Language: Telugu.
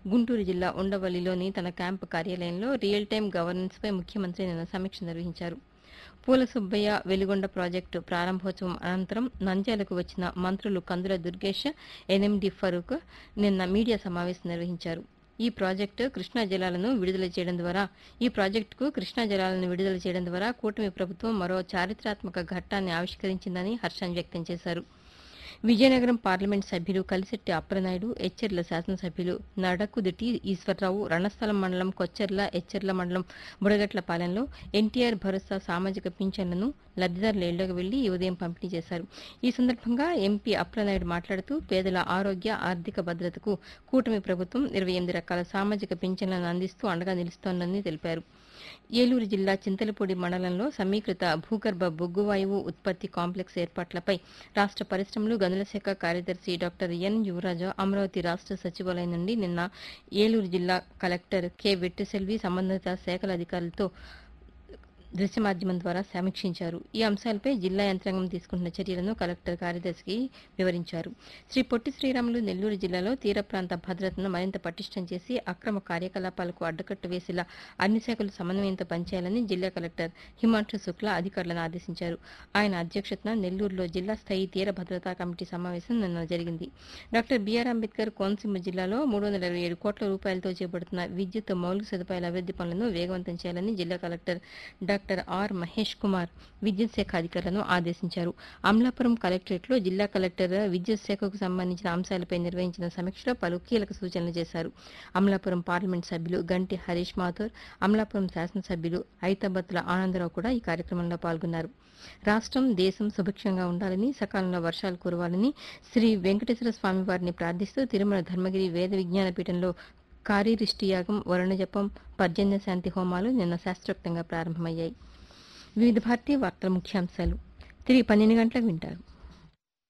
గుంటూరు జిల్లా ఉండవల్లిలోని తన క్యాంపు కార్యాలయంలో రియల్ టైం గవర్నెన్స్పై ముఖ్యమంత్రి నిన్న సమీక్ష నిర్వహించారు పూల సుబ్బయ్య వెలిగొండ ప్రాజెక్టు ప్రారంభోత్సవం అనంతరం నంద్యాలకు వచ్చిన మంత్రులు కందుల దుర్గేష్ ఎన్ఎండి ఫరూక్ నిన్న మీడియా సమావేశం నిర్వహించారు ఈ ప్రాజెక్టు కృష్ణా జలాలను విడుదల చేయడం ద్వారా ఈ ప్రాజెక్టుకు కృష్ణా జలాలను విడుదల చేయడం ద్వారా కూటమి ప్రభుత్వం మరో చారిత్రాత్మక ఘట్టాన్ని ఆవిష్కరించిందని హర్షాన్ని వ్యక్తం చేశారు విజయనగరం పార్లమెంట్ సభ్యులు కలిశెట్టి అప్పలనాయుడు ఎచ్చెర్ల శాసనసభ్యులు నడకుదిటి ఈశ్వరరావు రణస్థలం మండలం కొచ్చెర్ల ఎచ్చెర్ల మండలం బుడగట్లపాలెంలో ఎన్టీఆర్ భరోసా సామాజిక పింఛన్లను లబ్దిదారుల ఇళ్లకు వెళ్లి ఈ ఉదయం పంపిణీ చేశారు ఈ సందర్భంగా ఎంపీ అప్పలనాయుడు మాట్లాడుతూ పేదల ఆరోగ్య ఆర్థిక భద్రతకు కూటమి ప్రభుత్వం ఇరవై ఎనిమిది రకాల సామాజిక పింఛన్లను అందిస్తూ అండగా నిలుస్తోందని తెలిపారు ఏలూరు జిల్లా చింతలపూడి మండలంలో సమీకృత భూగర్భ బొగ్గు వాయువు ఉత్పత్తి కాంప్లెక్స్ ఏర్పాట్లపై రాష్ట పరిశ్రమలు గనుల శాఖ కార్యదర్శి డాక్టర్ ఎన్ యువరాజు అమరావతి రాష్ట సచివాలయం నుండి నిన్న ఏలూరు జిల్లా కలెక్టర్ కె వెట్టిసెల్వి సంబంధిత శాఖల అధికారులతో దృశ్య మాధ్యమం ద్వారా సమీక్షించారు ఈ అంశాలపై జిల్లా యంత్రాంగం తీసుకుంటున్న చర్యలను కలెక్టర్ కార్యదర్శికి వివరించారు శ్రీ పొట్టి శ్రీరాములు నెల్లూరు జిల్లాలో తీర ప్రాంత భద్రతను మరింత పటిష్టం చేసి అక్రమ కార్యకలాపాలకు అడ్డుకట్ట వేసేలా అన్ని శాఖలు సమన్వయంతో పనిచేయాలని జిల్లా కలెక్టర్ హిమాంశు శుక్లా అధికారులను ఆదేశించారు ఆయన అధ్యక్షతన నెల్లూరులో జిల్లా స్థాయి తీర భద్రతా కమిటీ సమావేశం నిన్న జరిగింది డాక్టర్ బిఆర్ అంబేద్కర్ కోనసీమ జిల్లాలో మూడు వందల ఇరవై ఏడు కోట్ల రూపాయలతో చేపడుతున్న విద్యుత్ మౌలిక సదుపాయాల అభివృద్ది పనులను వేగవంతం చేయాలని జిల్లా collector doctor R Mahesh Kumar విద్యుత్ శాఖ అధికారులను ఆదేశించారు అమలాపురం కలెక్టరేట్లో జిల్లా కలెక్టర్ విద్యుత్ శాఖకు సంబంధించిన అంశాలపై నిర్వహించిన సమీక్షలో పలు కీలక సూచనలు చేశారు అమలాపురం పార్లమెంట్ సభ్యులు గంటి హరీష్ మాథూర్ అమలాపురం శాసనసభ్యులు ఐతాబత్తుల ఆనందరావు కూడా ఈ కార్యక్రమంలో పాల్గొన్నారు రాష్ట్రం దేశం సుభిక్షంగా ఉండాలని సకాలంలో వర్షాలు కురవాలని శ్రీ వెంకటేశ్వర స్వామి వారిని ప్రార్థిస్తూ తిరుమల ధర్మగిరి వేద విజ్ఞాన పీఠంలో కారీరిష్టి యాగం వరుణజపం పర్జన్య శాంతి హోమాలు నిన్న శాస్త్రోక్తంగా ప్రారంభమయ్యాయి వివిధ భారతీయ వార్తల ముఖ్యాంశాలు తిరిగి పన్నెండు గంటలకు వింటారు